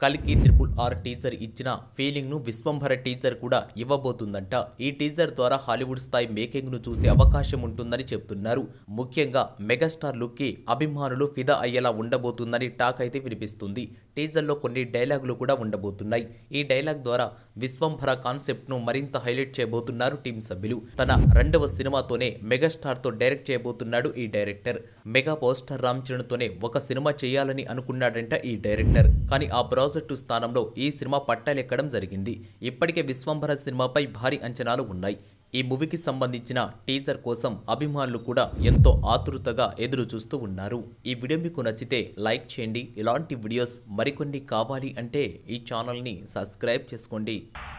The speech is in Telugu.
కల్కి త్రిపుల్ ఆర్ టీజర్ ఇచ్చిన ఫీలింగ్ ను విశ్వంభర టీజర్ కూడా ఇవ్వబోతుందంట ఈ టీజర్ ద్వారా హాలీవుడ్ స్థాయి మేకింగ్ ను చూసే అవకాశం ఉంటుందని చెప్తున్నారు ముఖ్యంగా మెగాస్టార్ లుక్ కి అభిమానులు ఫిదా అయ్యేలా ఉండబోతుందని టాక్ అయితే వినిపిస్తుంది టీజర్ లో కొన్ని డైలాగులు కూడా ఉండబోతున్నాయి ఈ డైలాగ్ ద్వారా విశ్వంభర కాన్సెప్ట్ ను మరింత హైలైట్ చేయబోతున్నారు టీం సభ్యులు తన రెండవ సినిమాతోనే మెగాస్టార్ తో డైరెక్ట్ చేయబోతున్నాడు ఈ director mega poster Ram Charan తోనే ఒక సినిమా చేయాలని అనుకున్నాడంట ఈ డైరెక్టర్ కానీ ఆ ప్రాజెక్టు స్థానంలో ఈ సినిమా పట్టాలెక్కడం జరిగింది ఇప్పటికే విశ్వంభర సినిమాపై భారీ అంచనాలు ఉన్నాయి ఈ మూవీకి సంబంధించిన టీజర్ కోసం అభిమానులు కూడా ఎంతో ఆతృతగా ఎదురు చూస్తూ ఉన్నారు ఈ వీడియో మీకు నచ్చితే లైక్ చేయండి ఇలాంటి వీడియోస్ మరికొన్ని కావాలి అంటే ఈ ఛానల్ని సబ్స్క్రైబ్ చేసుకోండి